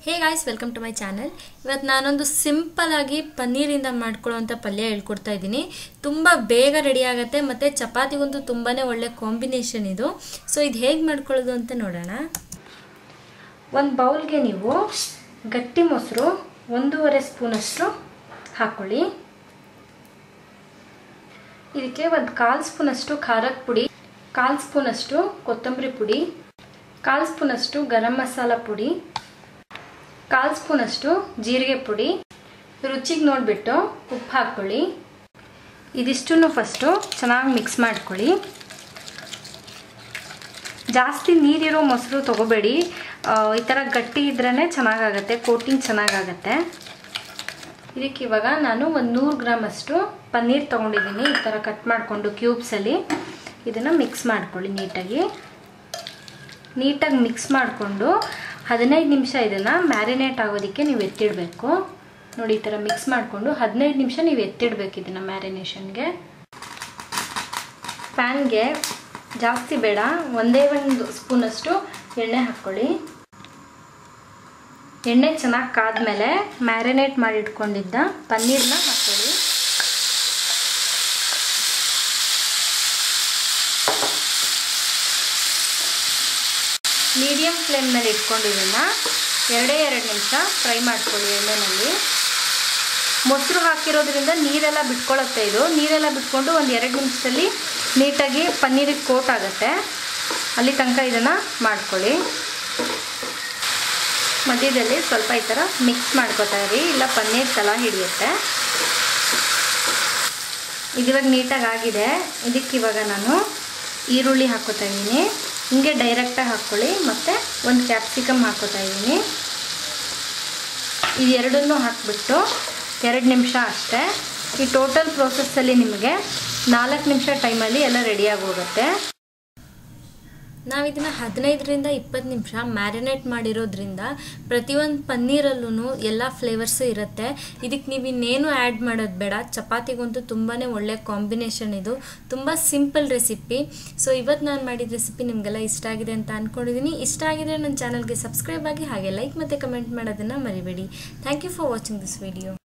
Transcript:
hey guys welcome to my channel ಇವತ್ತು ನಾನೊಂದು simple ಆಗಿ ಪನ್ನೀರಿಂದ ಮಾಡ್ಕೊಳ್ಳೋವಂಥ ಪಲ್ಯ ಹೇಳ್ಕೊಡ್ತಾ ಇದ್ದೀನಿ ತುಂಬ ಬೇಗ ರೆಡಿ ಆಗುತ್ತೆ ಮತ್ತು ಚಪಾತಿಗಂತೂ ತುಂಬಾ ಒಳ್ಳೆ ಕಾಂಬಿನೇಷನ್ ಇದು ಸೊ ಇದು ಹೇಗೆ ಮಾಡ್ಕೊಳ್ಳೋದು ಅಂತ ನೋಡೋಣ ಒಂದು ಬೌಲ್ಗೆ ನೀವು ಗಟ್ಟಿ ಮೊಸರು ಒಂದೂವರೆ ಸ್ಪೂನಷ್ಟು ಹಾಕ್ಕೊಳ್ಳಿ ಇದಕ್ಕೆ ಒಂದು ಕಾಲು ಸ್ಪೂನಷ್ಟು ಖಾರದ ಪುಡಿ ಕಾಲು ಸ್ಪೂನಷ್ಟು ಕೊತ್ತಂಬರಿ ಪುಡಿ ಕಾಲು ಸ್ಪೂನಷ್ಟು ಗರಂ ಮಸಾಲ ಪುಡಿ ಕಾಲು ಸ್ಪೂನಷ್ಟು ಜೀರಿಗೆ ಪುಡಿ ರುಚಿಗೆ ನೋಡಿಬಿಟ್ಟು ಉಪ್ಪು ಹಾಕ್ಕೊಳ್ಳಿ ಇದಿಷ್ಟನ್ನು ಫಸ್ಟು ಚೆನ್ನಾಗಿ ಮಿಕ್ಸ್ ಮಾಡ್ಕೊಳ್ಳಿ ಜಾಸ್ತಿ ನೀರಿರೋ ಮೊಸರು ತೊಗೋಬೇಡಿ ಈ ಥರ ಗಟ್ಟಿ ಇದ್ರೇ ಚೆನ್ನಾಗಾಗತ್ತೆ ಕೋಟಿಂಗ್ ಚೆನ್ನಾಗಾಗತ್ತೆ ಇದಕ್ಕೆ ಇವಾಗ ನಾನು ಒಂದು ನೂರು ಗ್ರಾಮಷ್ಟು ಪನ್ನೀರ್ ತೊಗೊಂಡಿದ್ದೀನಿ ಈ ಥರ ಕಟ್ ಮಾಡಿಕೊಂಡು ಕ್ಯೂಬ್ಸಲ್ಲಿ ಇದನ್ನು ಮಿಕ್ಸ್ ಮಾಡ್ಕೊಳ್ಳಿ ನೀಟಾಗಿ ನೀಟಾಗಿ ಮಿಕ್ಸ್ ಮಾಡಿಕೊಂಡು ಹದಿನೈದು ನಿಮಿಷ ಇದನ್ನು ಮ್ಯಾರಿನೇಟ್ ಆಗೋದಕ್ಕೆ ನೀವು ಎತ್ತಿಡಬೇಕು ನೋಡಿ ಈ ಥರ ಮಿಕ್ಸ್ ಮಾಡಿಕೊಂಡು ಹದಿನೈದು ನಿಮಿಷ ನೀವು ಎತ್ತಿಡಬೇಕು ಇದನ್ನು ಮ್ಯಾರಿನೇಷನ್ಗೆ ಪ್ಯಾನ್ಗೆ ಜಾಸ್ತಿ ಬೇಡ ಒಂದೇ ಒಂದು ಸ್ಪೂನಷ್ಟು ಎಣ್ಣೆ ಹಾಕ್ಕೊಳ್ಳಿ ಎಣ್ಣೆ ಚೆನ್ನಾಗಿ ಕಾದ್ಮೇಲೆ ಮ್ಯಾರಿನೇಟ್ ಮಾಡಿ ಇಟ್ಕೊಂಡಿದ್ದ ಪನ್ನೀರ್ನ ಹಾಕ್ಕೊಳ್ಳಿ ಮೀಡಿಯಂ ಫ್ಲೇಮ್ ಮೇಲೆ ಇಟ್ಕೊಂಡಿದ್ದನ್ನು ಎರಡೇ ಎರಡು ನಿಮಿಷ ಫ್ರೈ ಮಾಡ್ಕೊಳ್ಳಿ ಎಣ್ಣೆನಲ್ಲಿ ಮೊಸರು ಹಾಕಿರೋದ್ರಿಂದ ನೀರೆಲ್ಲ ಬಿಟ್ಕೊಳ್ಳುತ್ತೆ ಇದು ನೀರೆಲ್ಲ ಬಿಟ್ಕೊಂಡು ಒಂದು ಎರಡು ನಿಮಿಷದಲ್ಲಿ ನೀಟಾಗಿ ಪನ್ನೀರಿಗೆ ಕೋಟ್ ಆಗುತ್ತೆ ಅಲ್ಲಿ ತನಕ ಇದನ್ನು ಮಾಡ್ಕೊಳ್ಳಿ ಮಧ್ಯದಲ್ಲಿ ಸ್ವಲ್ಪ ಈ ಥರ ಮಿಕ್ಸ್ ಮಾಡ್ಕೋತಾ ಇರಿ ಇಲ್ಲ ಪನ್ನೀರ್ ತಲ ಹಿಡಿಯುತ್ತೆ ಇದಿವಾಗ ನೀಟಾಗಿ ಆಗಿದೆ ಇದಕ್ಕೆ ಇವಾಗ ನಾನು ಈರುಳ್ಳಿ ಹಾಕೋತಾ ಇದ್ದೀನಿ ಹಿಂಗೆ ಡೈರೆಕ್ಟಾಗಿ ಹಾಕ್ಕೊಳ್ಳಿ ಮತ್ತು ಒಂದು ಕ್ಯಾಪ್ಸಿಕಮ್ ಹಾಕೋತಾ ಇದ್ದೀನಿ ಇದು ಎರಡನ್ನೂ ಹಾಕಿಬಿಟ್ಟು ಎರಡು ನಿಮಿಷ ಅಷ್ಟೇ ಈ ಟೋಟಲ್ ಪ್ರೋಸೆಸ್ಸಲ್ಲಿ ನಿಮಗೆ ನಾಲ್ಕು ನಿಮಿಷ ಟೈಮಲ್ಲಿ ಎಲ್ಲ ರೆಡಿಯಾಗಿ ಹೋಗುತ್ತೆ ನಾವು ಇದನ್ನು ಹದಿನೈದರಿಂದ ಇಪ್ಪತ್ತು ನಿಮಿಷ ಮ್ಯಾರಿನೇಟ್ ಮಾಡಿರೋದ್ರಿಂದ ಪ್ರತಿಯೊಂದು ಪನ್ನೀರಲ್ಲೂ ಎಲ್ಲ ಫ್ಲೇವರ್ಸು ಇರುತ್ತೆ ಇದಕ್ಕೆ ನೀವು ಇನ್ನೇನು ಆ್ಯಡ್ ಮಾಡೋದು ಬೇಡ ಚಪಾತಿಗಂತೂ ತುಂಬಾ ಒಳ್ಳೆ ಕಾಂಬಿನೇಷನ್ ಇದು ತುಂಬ ಸಿಂಪಲ್ ರೆಸಿಪಿ ಸೊ ಇವತ್ತು ನಾನು ಮಾಡಿದ ರೆಸಿಪಿ ನಿಮಗೆಲ್ಲ ಇಷ್ಟ ಆಗಿದೆ ಅಂತ ಅಂದ್ಕೊಂಡಿದ್ದೀನಿ ಇಷ್ಟ ಆಗಿದ್ರೆ ನನ್ನ ಚಾನಲ್ಗೆ ಸಬ್ಸ್ಕ್ರೈಬ್ ಆಗಿ ಹಾಗೆ ಲೈಕ್ ಮತ್ತು ಕಮೆಂಟ್ ಮಾಡೋದನ್ನು ಮರಿಬೇಡಿ thank you for watching this video